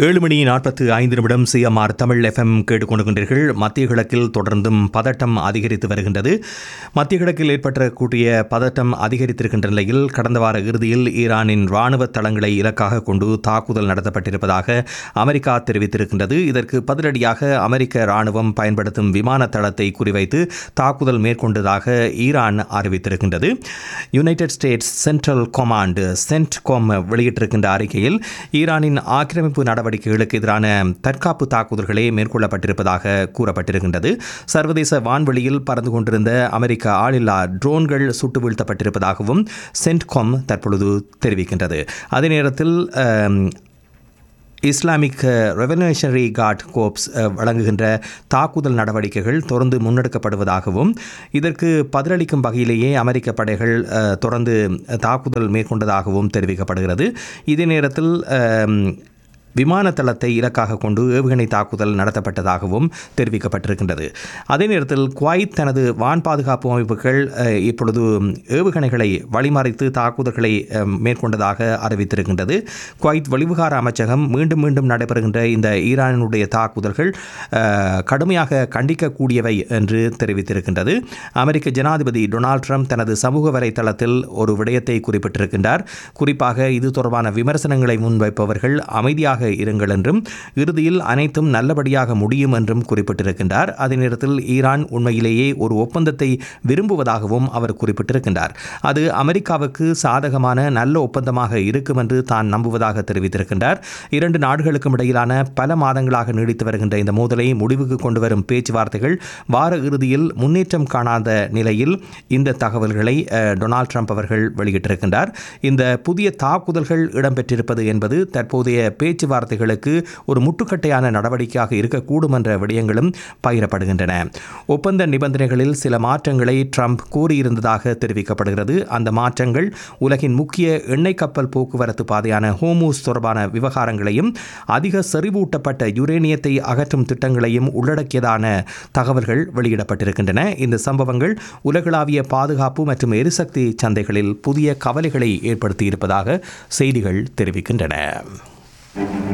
ஏழு மணி நாற்பத்து ஐந்து நிமிடம் சிஎம்ஆர் தமிழ் எஃப்எம் கேட்டுக்கொண்டிருக்கின்றீர்கள் மத்திய கிழக்கில் தொடர்ந்தும் பதட்டம் அதிகரித்து வருகின்றது மத்திய கிழக்கில் ஏற்பட்டக்கூடிய பதட்டம் அதிகரித்திருக்கின்ற நிலையில் கடந்த வார இறுதியில் ஈரானின் ராணுவ தளங்களை இலக்காக கொண்டு தாக்குதல் நடத்தப்பட்டிருப்பதாக அமெரிக்கா தெரிவித்திருக்கின்றது இதற்கு பதிலடியாக அமெரிக்க ராணுவம் பயன்படுத்தும் விமான தளத்தை குறிவைத்து தாக்குதல் மேற்கொண்டதாக ஈரான் அறிவித்திருக்கின்றது United States central command CENTCOM வெளியிட்டிருக்கின்ற அறிக்கையில் ஈரானின் ஆக்கிரமிப்பு நடவடிக்கைகளுக்கு எதிரான தற்காப்பு தாக்குதல்களே மேற்கொள்ளப்பட்டிருப்பதாக கூறப்பட்டிருக்கின்றது சர்வதேச வான்வெளியில் பறந்து கொண்டிருந்த அமெரிக்க ஆளில்லா ட்ரோன்கள் சுட்டு வீழ்த்தப்பட்டிருப்பதாகவும் சென்ட்காம் தற்பொழுது தெரிவிக்கின்றது அதே நேரத்தில் அம், இஸ்லாமிக் ரெவல்யூஷனரி கார்ட் கோப்ஸ் அஹ், வழங்குகின்ற தாக்குதல் நடவடிக்கைகள் தொடர்ந்து முன்னெடுக்கப்படுவதாகவும் இதற்கு பதிலளிக்கும் வகையிலேயே அமெரிக்க படைகள் அஹ், தொடர்ந்து தாக்குதல் மேற்கொண்டதாகவும் தெரிவிக்கப்படுகிறது இதே நேரத்தில் அம், விமான தளத்தை இலக்காக கொண்டு ஏவுகணை தாக்குதல் நடத்தப்பட்டதாகவும் தெரிவிக்கப்பட்டிருக்கின்றது அதே நேரத்தில் குவைத் தனது வான் பாதுகாப்பு அமைப்புகள் அஹ், இப்பொழுது ஏவுகணைகளை வழிமறைத்து தாக்குதல்களை அஹ், மேற்கொண்டதாக அறிவித்திருக்கின்றது குவைத் வெளிவிகார அமைச்சகம் மீண்டும் மீண்டும் நடைபெறுகின்ற இந்த ஈரானுடைய தாக்குதல்கள் அஹ், கடுமையாக கண்டிக்கக்கூடியவை என்று தெரிவித்திருக்கின்றது அமெரிக்க ஜனாதிபதி டொனால்ட் ட்ரம்ப் தனது சமூக வலைத்தளத்தில் ஒரு விடயத்தை குறிப்பிட்டிருக்கின்றார் குறிப்பாக இது தொடர்பான விமர்சனங்களை முன்வைப்பவர்கள் அமைதியாக இருங்கள் என்றும் இறுதியில் அனைத்தும் நல்லபடியாக முடியும் என்றும் குறிப்பிட்டிருக்கின்றார் அதே நேரத்தில் ஈரான் உண்மையிலேயே ஒரு ஒப்பந்தத்தை விரும்புவதாகவும் அவர் குறிப்பிட்டிருக்கின்றார் அது அமெரிக்காவுக்கு சாதகமான நல்ல ஒப்பந்தமாக இருக்கும் என்று தான் நம்புவதாக தெரிவித்திருக்கின்றார் இரண்டு நாடுகளுக்கும் இடையிலான பல மாதங்களாக நீடித்து வருகின்ற இந்த மோதலை முடிவுக்கு கொண்டு வரும் பேச்சுவார்த்தைகள் வார இறுதியில் முன்னேற்றம் காணாத நிலையில் இந்த தகவல்களை அஹ், டொனால்ட் ட்ரம்ப் அவர்கள் வெளியிட்டிருக்கின்றார் இந்த புதிய தாக்குதல்கள் இடம்பெற்றிருப்பது என்பது தற்போதைய பேச்சுவார்த்தைகளுக்கு ஒரு முட்டுக்கட்டையான நடவடிக்கையாக இருக்கக்கூடும் என்ற விடயங்களும் பகிரப்படுகின்றன ஒப்பந்த நிபந்தனைகளில் சில மாற்றங்களை ட்ரம்ப் கூறியிருந்ததாக தெரிவிக்கப்படுகிறது அந்த மாற்றங்கள் உலகின் முக்கிய எண்ணெய் கப்பல் போக்குவரத்து பாதையான ஹோமூஸ் தொடர்பான விவகாரங்களையும் அதிக செறிவூட்டப்பட்ட யுரேனியத்தை அகற்றும் திட்டங்களையும் உள்ளடக்கியதான தகவல்கள் வெளியிடப்பட்டிருக்கின்றன இந்த சம்பவங்கள் உலகளாவிய பாதுகாப்பு மற்றும் எரிசக்தி சந்தைகளில் புதிய கவலைகளை ஏற்படுத்தியிருப்பதாக செய்திகள் தெரிவிக்கின்றன